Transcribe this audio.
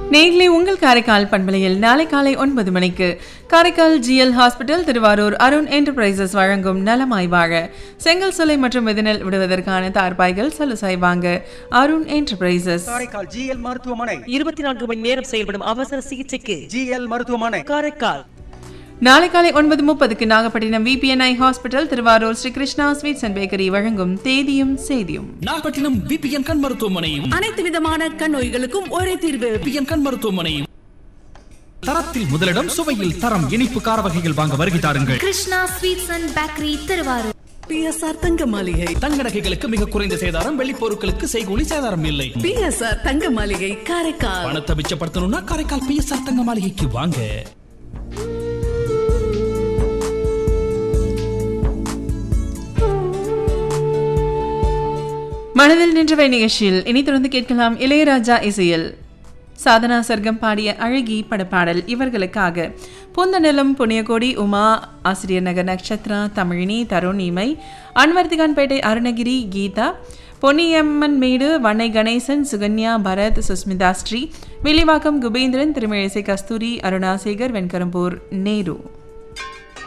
நேர்களே உங்கள் காரைக்கால் பண்பலையில் நாளை காலை ஒன்பது மணிக்கு Karaikal GL hospital Thiruvarur Arun enterprises வழங்கும் நலமாய் வாழ செங்கல் சோலை மற்றும் விதினல் விடுவதற்கான தார்பாய்கள் சலுசாய் வாங்க அருண் என்டர்பிரைசஸ் காரைக்கால் ஜிஎல் மருத்துவமனை இருபத்தி நான்கு மணி நேரம் செயல்படும் அவசர சிகிச்சைக்கு ஜிஎல் மருத்துவமனை காரைக்கால் நாளை காலை ஒன்பது முப்பதுக்கு Nagapattinam VPNI hospital Thiruvarur Shri Krishna sweets and bakery வழங்கும் தேதியும் செய்தியும் நாகப்பட்டினம் பிபிஎன் கண் மருத்துவமனையும் அனைத்து விதமான கண் நோய்களுக்கும் ஒரே தீர்வு பிபிஎன் கண் மருத்துவமனையும் தரத்தில் முதலிடம் சுவையில் தரம் இனிப்பு கார வகைகள் வாங்க வருகை தாருங்கள் Krishna sweets and bakery Thiruvarur BSR தங்க மாளிகை தங்க நகைகளுக்கு மிக குறைந்த சேதாரம் வெள்ளி பொருட்களுக்கு செய்கூலி சேதாரம் இல்லை பிஎஸ்ஆர் தங்க மாளிகை காரைக்கால் பணத்தை மிச்சப்படுத்தணும்னா காரைக்கால் பிஎஸ்ஆர் தங்க மாளிகைக்கு வாங்க மனதில் நின்றவை நிகழ்ச்சியில் இனி தொடர்ந்து கேட்கலாம் இளையராஜா இசையில் சாதனா சர்க்கம் பாடிய அழகி படப்பாடல் இவர்களுக்காக பூந்தநிலம் புண்ணியகோடி உமா ஆசிரியர் நகர் நட்சத்ரா தமிழினி தருண் இமை அன்வர்த்திகான்பேட்டை அருணகிரி கீதா பொன்னியம்மன் மேடு வண்ணை கணேசன் சுகன்யா பரத் சுஸ்மிதா ஸ்ரீ வில்லிவாக்கம் குபேந்திரன் திருமிழிசை கஸ்தூரி அருணாசேகர் வெண்கரம்பூர் நேரு